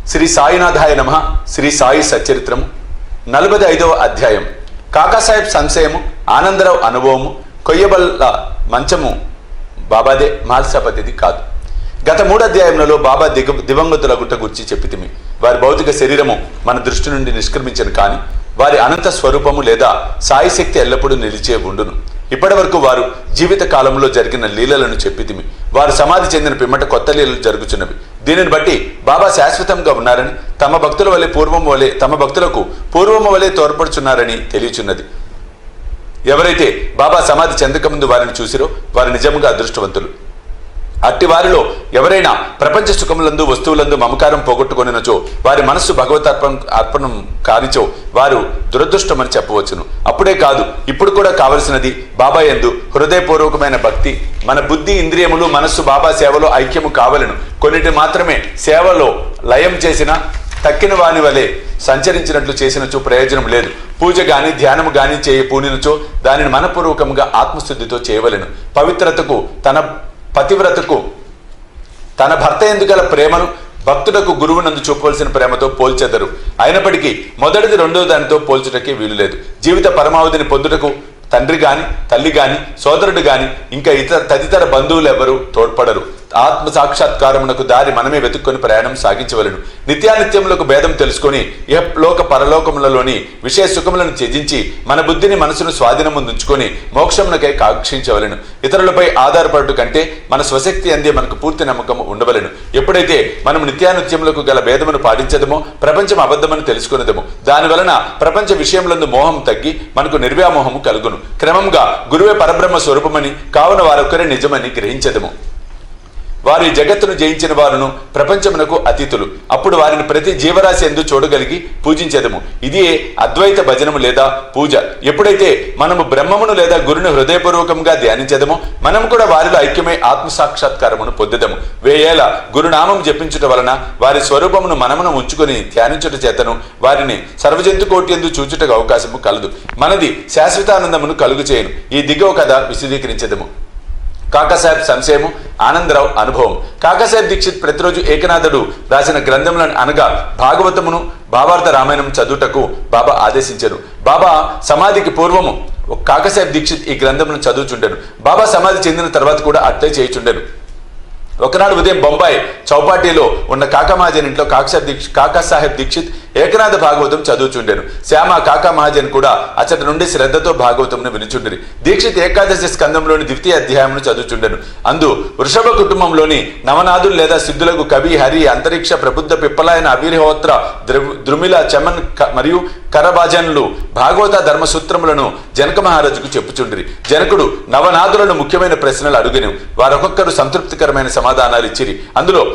శ్రీ సాయినాథాయ నమ శ్రీ సాయి సచరిత్రము నలభై ఐదవ అధ్యాయం కాకాసాహెబ్ సంశయము ఆనందరావు అనుభవము కొయ్యబల్ల మంచము బాబాదే మహల్సపతిది కాదు గత మూడు అధ్యాయములలో బాబా దిగ దివంగతుల గుట్ట గురించి చెప్పితిమి వారి భౌతిక శరీరము మన దృష్టి నుండి నిష్క్రమించను కానీ వారి అనంత స్వరూపము లేదా సాయి శక్తి ఎల్లప్పుడూ నిలిచే ఉండును ఇప్పటి వరకు వారు జీవిత కాలంలో జరిగిన లీలలను చెప్పితిమి వారు సమాధి చెందిన పిమ్మట కొత్త లీలలు జరుగుచున్నవి దీనిని బట్టి బాబా శాశ్వతంగా ఉన్నారని తమ భక్తుల వలె పూర్వం వలె తమ భక్తులకు పూర్వము వలె తోడ్పడుచున్నారని తెలియచున్నది ఎవరైతే బాబా సమాధి చెందకముందు వారిని చూసిరో వారు నిజంగా అదృష్టవంతులు అట్టి వారిలో ఎవరైనా ప్రపంచ సుఖములందు వస్తువులందు మమకారం పోగొట్టుకొనినచో వారి మనస్సు భగవతార్పణ అర్పణం కానిచో వారు దురదృష్టమని చెప్పవచ్చును అప్పుడే కాదు ఇప్పుడు కూడా కావలసినది బాబా ఎందు హృదయపూర్వకమైన భక్తి మన బుద్ధి ఇంద్రియములు మనస్సు బాబా సేవలో ఐక్యము కావలను కొన్నిటి మాత్రమే సేవలో లయం చేసిన తక్కిన వాని వలె సంచరించినట్లు చేసినచో ప్రయోజనం లేదు పూజ గాని ధ్యానము గాని చేయ పూనినచో దానిని మనపూర్వకంగా ఆత్మశుద్ధితో చేయవలెను పవిత్రతకు తన పతివ్రతకు తన భర్త ఎందుగల ప్రేమను భక్తులకు గురువునందు చూపవలసిన ప్రేమతో పోల్చెదరు అయినప్పటికీ మొదటిది రెండో దానితో పోల్చుటకే వీలు లేదు జీవిత పరమావధిని పొందుటకు తండ్రి గాని తల్లి గాని సోదరుడు గాని ఇంకా ఇతర తదితర బంధువులు ఎవరు తోడ్పడరు ఆత్మ సాక్షాత్కారమునకు దారి మనమే వెతుక్కొని ప్రయాణం సాగించవలను నిత్యానిత్యములకు భేదం తెలుసుకొని లోక పరలోకములలోని విషయ సుఖములను త్యజించి మన బుద్ధిని మనసును స్వాధీనం ఉంచుకొని మోక్షమునకై కాక్షించవలను ఇతరులపై ఆధారపడటు కంటే మన స్వశక్తి అందే మనకు పూర్తి నమ్మకం ఉండవలను ఎప్పుడైతే మనం నిత్యానిత్యములకు గల భేదమును పాటించదమో ప్రపంచం అబద్ధమని తెలుసుకున్నదము దాని వలన ప్రపంచ విషయములందు మోహం తగ్గి మనకు నిర్వ్యామోహము కలుగును క్రమంగా గురువే పరబ్రహ్మ స్వరూపమని కావున వారొక్కరే నిజమని గ్రహించదము వారు ఈ జగత్తును జయించిన వారును ప్రపంచమునకు అతీతులు అప్పుడు వారిని ప్రతి జీవరాశి ఎందు చూడగలిగి పూజించేదము ఇదే అద్వైత భజనము లేదా పూజ ఎప్పుడైతే మనము బ్రహ్మమును లేదా గురుని హృదయపూర్వకంగా ధ్యానించదమో మనం కూడా వారిలో ఐక్యమై ఆత్మ సాక్షాత్కారమును పొందుదము వేయేల గురునామం జపించుట వలన వారి స్వరూపమును మనమును ఉంచుకొని ధ్యానించుట చేతను వారిని సర్వజంతు కోటి ఎందు చూచుటకు అవకాశము కలదు మనది శాశ్వతానందమును కలుగు చేయను ఈ దిగువ కథ విశదీకరించదము కాకాసాహెబ్ సంశయము ఆనందరావు అనుభవం కాకాసాహెబ్ దీక్షిత్ ప్రతిరోజు ఏకనాథుడు రాసిన గ్రంథములను అనగా భాగవతమును భావార్థ రామాయణం చదువుటకు బాబా ఆదేశించారు బాబా సమాధికి పూర్వము కాకాసాహెబ్ దీక్షిత్ ఈ గ్రంథమును చదువుచుండెను బాబా సమాధి చెందిన తర్వాత కూడా అట్లే చేయుచుండెను ఒకనాడు ఉదయం బొంబాయి చౌపాటీలో ఉన్న కాకామహాజన్ ఇంట్లో కాకసాహెబ్ దీక్ష కాకాసాహెబ్ దీక్షిత్ ఏకనాథ భాగవతం చదువుచుండెను శ్యామ కాకా మహాజన్ కూడా అచ్చటి నుండి శ్రద్ధతో భాగవతంను వినుచుండిరి దీక్షిత్ ఏకాదశి స్కందంలోని ద్వితీయ అధ్యాయమును చదువుచుండెను అందు వృషభ కుటుంబంలోని నవనాథులు లేదా సిద్ధులకు కవి హరి అంతరిక్ష ప్రబుద్ధ పిప్పలాయన అభిర్హోత్ర ద్రుమిల చమన్ మరియు కరభాజనులు భాగవత ధర్మసూత్రములను జనక మహారాజుకు చెప్పుచుండిరి జనకుడు నవనాథులను ముఖ్యమైన ప్రశ్నలు అడుగును వారొక్కొక్కరు సంతృప్తికరమైన సమాధానాలు ఇచ్చిరి అందులో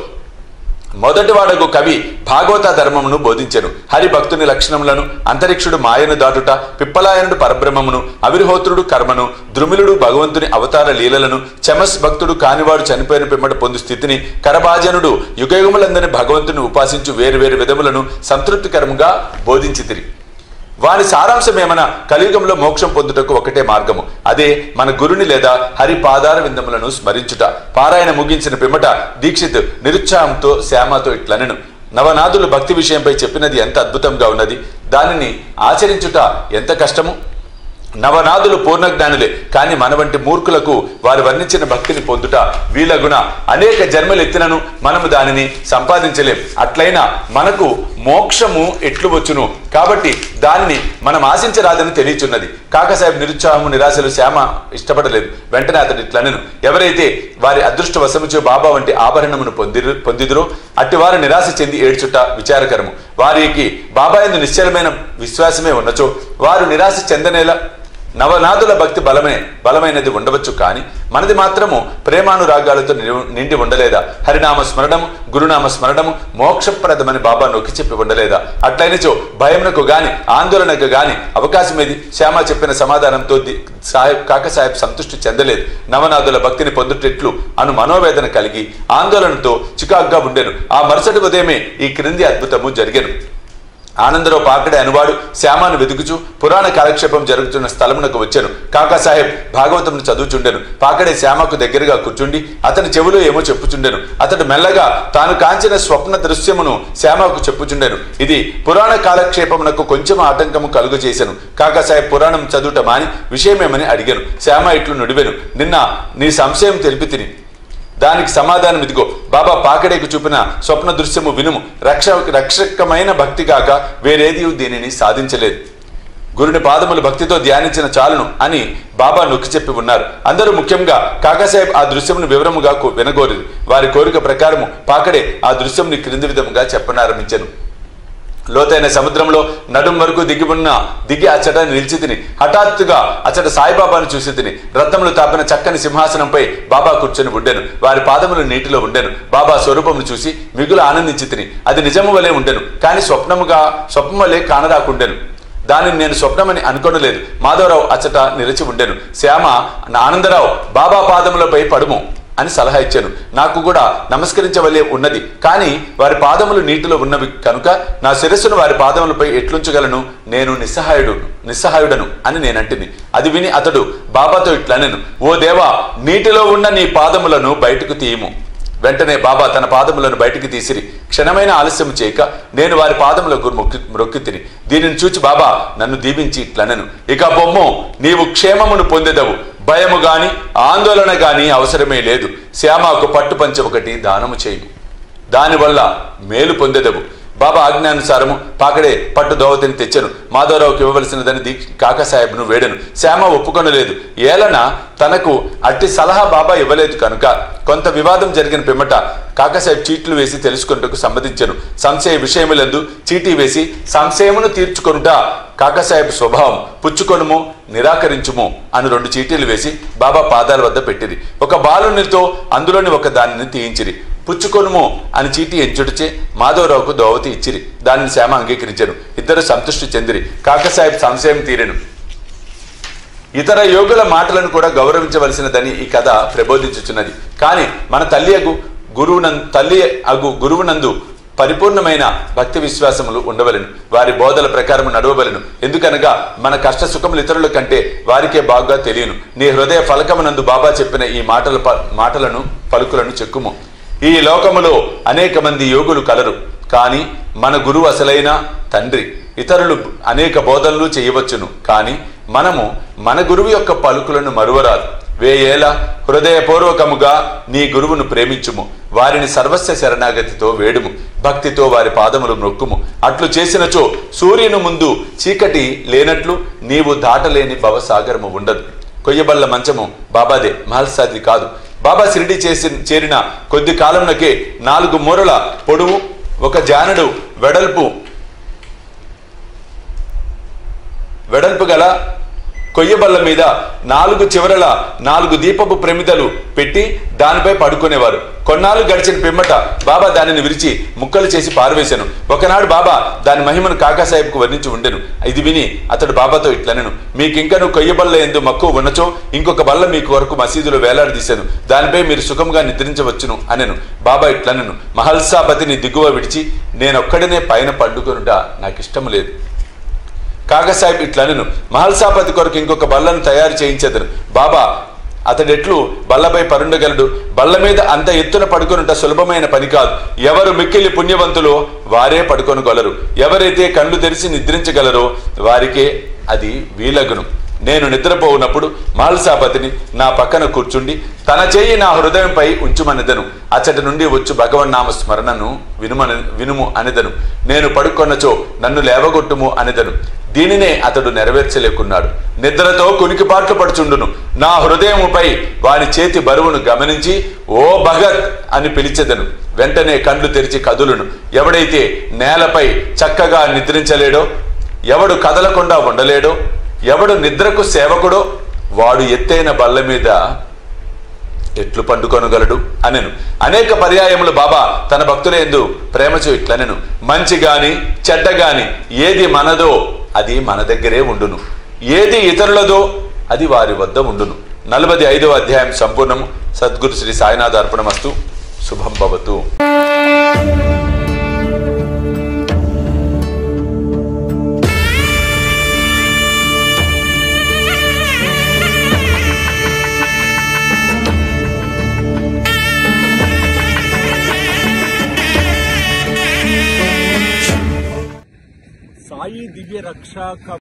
మొదటి వాడకు కవి భాగవత ధర్మమును బోధించెను హరి భక్తుని లక్షణములను అంతరిక్షుడు మాయను దాటుట పిప్పలాయనుడు పరబ్రహ్మమును అవిర్హోత్రుడు కర్మను ద్రుమిలుడు భగవంతుని అవతార లీలలను చమస్ భక్తుడు కానివాడు చనిపోయిన పిమ్మట పొందు స్థితిని కరభాజనుడు యుగయుగములందని భగవంతుని ఉపాసించు వేరు వేరు విధములను సంతృప్తికరముగా బోధించితిరి వారి సారాంశం ఏమన్నా కలియుగంలో మోక్షం పొందుటకు ఒకటే మార్గము అదే మన గురుని లేదా హరి పాదార విందములను స్మరించుట పారాయణ ముగించిన పిమ్మట దీక్షిత్ నిరుత్సాహంతో శ్యామతో ఇట్లనెను నవనాథులు భక్తి విషయంపై చెప్పినది ఎంత అద్భుతంగా ఉన్నది దానిని ఆచరించుట ఎంత కష్టము నవనాథులు పూర్ణజ్ఞానులే కానీ మన వంటి మూర్ఖులకు వారు వర్ణించిన భక్తిని పొందుట వీలగున అనేక జన్మలు ఎత్తినను మనము దానిని సంపాదించలేం అట్లయినా మనకు మోక్షము ఎట్లు వచ్చును కాబట్టి దానిని మనం ఆశించరాదని తెలియచున్నది కాకసాహెబ్ నిరుత్సాహము నిరాశలు శ్యామ ఇష్టపడలేదు వెంటనే అతడు ఇట్లనెను ఎవరైతే వారి అదృష్టవశముచో బాబా వంటి ఆభరణమును పొందిరు పొందిదురో అట్టి వారు నిరాశ చెంది ఏడ్చుట విచారకరము వారికి బాబా ఎందు నిశ్చలమైన విశ్వాసమే ఉన్నచో వారు నిరాశ చెందనేలా నవనాథుల భక్తి బలమే బలమైనది ఉండవచ్చు కానీ మనది మాత్రము ప్రేమానురాగాలతో నిండి ఉండలేదా హరినామ స్మరణము గురునామ స్మరణము మోక్షప్రదమని బాబా నొక్కి చెప్పి ఉండలేదా అట్లయినచో భయమునకు గాని ఆందోళనకు గాని అవకాశం ఏది శ్యామ చెప్పిన సమాధానంతో సాహెబ్ కాకసాహెబ్ సంతృష్టి చెందలేదు నవనాథుల భక్తిని పొందుటెట్లు అను మనోవేదన కలిగి ఆందోళనతో చికాగ్గా ఉండెను ఆ మరుసటి ఉదయమే ఈ క్రింది అద్భుతము జరిగెను ఆనందరావు పాకడే అనువాడు శ్యామాను వెతుకుచు పురాణ కాలక్షేపం జరుగుతున్న స్థలమునకు వచ్చాను కాకాసాహెబ్ భాగవతంను చదువుచుండెను పాకడే శ్యామకు దగ్గరగా కూర్చుండి అతని చెవులో ఏమో చెప్పుచుండెను అతడు మెల్లగా తాను కాంచిన స్వప్న దృశ్యమును శ్యామకు చెప్పుచుండెను ఇది పురాణ కాలక్షేపమునకు కొంచెం ఆటంకము కలుగు చేశాను కాకాసాహెబ్ పురాణం చదువుట మాని విషయమేమని అడిగాను శ్యామ ఇట్లు నుడివెను నిన్న నీ సంశయం తెలిపి తిని దానికి సమాధానం ఇదిగో బాబా పాకడేకు చూపిన స్వప్న దృశ్యము వినుము రక్ష రక్షకమైన భక్తి కాక వేరేది దీనిని సాధించలేదు గురుని పాదములు భక్తితో ధ్యానించిన చాలును అని బాబా నొక్కి చెప్పి ఉన్నారు అందరూ ముఖ్యంగా కాకాసాహెబ్ ఆ దృశ్యమును వివరముగా కో- వినగోరిది వారి కోరిక ప్రకారము పాకడే ఆ దృశ్యంని క్రింది విధముగా చెప్పనారంభించను లోతైన సముద్రంలో నడుం వరకు దిగి ఉన్న దిగి అచ్చట నిలిచి తిని హఠాత్తుగా అచ్చట సాయిబాబాను చూసి తిని రత్నములు తాపిన చక్కని సింహాసనంపై బాబా కూర్చొని ఉండెను వారి పాదములు నీటిలో ఉండెను బాబా స్వరూపమును చూసి మిగులు ఆనందించి తిని అది నిజము వలె ఉండెను కానీ స్వప్నముగా స్వప్నం వలె కానరాకుండెను దానిని నేను స్వప్నమని అనుకోనలేదు మాధవరావు అచ్చట నిలిచి ఉండెను శ్యామ నా ఆనందరావు బాబా పాదములపై పడుము అని సలహా ఇచ్చాను నాకు కూడా నమస్కరించవలే ఉన్నది కానీ వారి పాదములు నీటిలో ఉన్నవి కనుక నా శిరస్సును వారి పాదములపై ఎట్లుంచగలను నేను నిస్సహాయుడు నిస్సహాయుడను అని నేనంటిని అది విని అతడు బాబాతో ఇట్లనెను ఓ దేవా నీటిలో ఉన్న నీ పాదములను బయటకు తీయము వెంటనే బాబా తన పాదములను బయటికి తీసిరి క్షణమైన ఆలస్యం చేయక నేను వారి పాదములకు మొక్కి మొక్కి తిని దీనిని చూచి బాబా నన్ను దీవించి ఇట్లనెను ఇక బొమ్ము నీవు క్షేమమును పొందెదవు భయము గాని ఆందోళన గాని అవసరమే లేదు శ్యామకు పట్టు పంచె ఒకటి దానము చేయు దానివల్ల మేలు పొందెదవు బాబా ఆజ్ఞానుసారము పాకడే పట్టు దోవతిని తెచ్చను మాధవరావుకి ఇవ్వవలసినదని దీక్ష కాకాసాహెబ్ను వేడను శ్యామ ఒప్పుకొనలేదు ఏలన తనకు అట్టి సలహా బాబా ఇవ్వలేదు కనుక కొంత వివాదం జరిగిన పిమ్మట కాకాసాహెబ్ చీట్లు వేసి తెలుసుకొనుటకు సమ్మతించను సంశయ విషయములందు చీటీ వేసి సంశయమును తీర్చుకొనుట కాకాసాహెబ్ స్వభావం పుచ్చుకొనుము నిరాకరించుము అని రెండు చీటీలు వేసి బాబా పాదాల వద్ద పెట్టిరి ఒక బాలునితో అందులోని ఒక దానిని తీయించిరి పుచ్చుకొనుము అని చీటీ ఎంచుడిచే మాధవరావుకు దోవతి ఇచ్చిరి దానిని శ్యామ అంగీకరించారు ఇద్దరు సంతృష్టి చెందిరి కాకసాహెబ్ సంశయం తీరెను ఇతర యోగుల మాటలను కూడా గౌరవించవలసినదని ఈ కథ ప్రబోధించుచున్నది కానీ మన తల్లి అగు గురువునందు తల్లి అగు గురువునందు పరిపూర్ణమైన భక్తి విశ్వాసములు ఉండవలను వారి బోధల ప్రకారం నడవవలను ఎందుకనగా మన కష్ట సుఖములు ఇతరుల కంటే వారికే బాగా తెలియను నీ హృదయ ఫలకమునందు బాబా చెప్పిన ఈ మాటల ప- మాటలను పలుకులను చెక్కుము ఈ లోకములో అనేక మంది యోగులు కలరు కానీ మన గురువు అసలైన తండ్రి ఇతరులు అనేక బోధనలు చేయవచ్చును కానీ మనము మన గురువు యొక్క పలుకులను మరువరాదు వేయేల హృదయపూర్వకముగా నీ గురువును ప్రేమించుము వారిని సర్వస్వ శరణాగతితో వేడుము భక్తితో వారి పాదములు నొక్కుము అట్లు చేసినచో సూర్యుని ముందు చీకటి లేనట్లు నీవు దాటలేని భవసాగరము ఉండదు కొయ్యబల్ల మంచము బాబాదే మహల్సాది కాదు బాబా షిరిడి చేసి చేరిన కొద్ది కాలంలోకే నాలుగు మూరల పొడవు ఒక జానడు వెడల్పు వెడల్పు గల కొయ్యబల్ల మీద నాలుగు చివరల నాలుగు దీపపు ప్రమిదలు పెట్టి దానిపై పడుకునేవారు కొన్నాళ్ళు గడిచిన పిమ్మట బాబా దానిని విరిచి ముక్కలు చేసి పారవేశాను ఒకనాడు బాబా దాని మహిమను కాకాసాహెబ్కు వర్ణించి ఉండెను ఇది విని అతడు బాబాతో ఇట్లనెను మీకింకను కొయ్యబల్ల ఎందు మక్కువ ఉన్నచో ఇంకొక బల్ల మీకు వరకు మసీదులో వేలాడదీశాను దానిపై మీరు సుఖంగా నిద్రించవచ్చును అనెను బాబా ఇట్లనెను మహల్సాపతిని దిగువ విడిచి నేనొక్కడనే పైన పండుకొనుట నాకు ఇష్టము లేదు కాకసాహెబ్ ఇట్లనెను మహల్సాపతి కొరకు ఇంకొక బల్లను తయారు చేయించేదను బాబా అతడెట్లు బల్లపై పరుండగలడు బల్ల మీద అంత ఎత్తున పడుకొనుట సులభమైన పని కాదు ఎవరు మిక్కిలి పుణ్యవంతులో వారే పడుకొనగలరు ఎవరైతే కళ్ళు తెరిచి నిద్రించగలరో వారికే అది వీలగును నేను నిద్రపోవునప్పుడు మహల్సాపతిని నా పక్కన కూర్చుండి తన చేయి నా హృదయంపై ఉంచుమనిదను అచ్చటి నుండి వచ్చు భగవన్నామ స్మరణను వినుమని వినుము అనిదను నేను పడుకొన్నచో నన్ను లేవగొట్టుము అనిదను దీనినే అతడు నెరవేర్చలేకున్నాడు నిద్రతో కునికిపాట్లు పడుచుండును నా హృదయముపై వాని చేతి బరువును గమనించి ఓ భగత్ అని పిలిచెదను వెంటనే కళ్ళు తెరిచి కదులును ఎవడైతే నేలపై చక్కగా నిద్రించలేడో ఎవడు కదలకుండా ఉండలేడో ఎవడు నిద్రకు సేవకుడో వాడు ఎత్తైన బల్ల మీద ఎట్లు పండుకొనగలడు అనెను అనేక పర్యాయములు బాబా తన భక్తులందు ప్రేమచో ఇట్లనెను మంచి గాని చెడ్డ గాని ఏది మనదో అది మన దగ్గరే ఉండును ఏది ఇతరులదో అది వారి వద్ద ఉండును నలభై ఐదవ అధ్యాయం సంపూర్ణము సద్గురు శ్రీ సాయినాథ అర్పణమస్తు శుభం భవతు సాయి దివ్య రక్షాక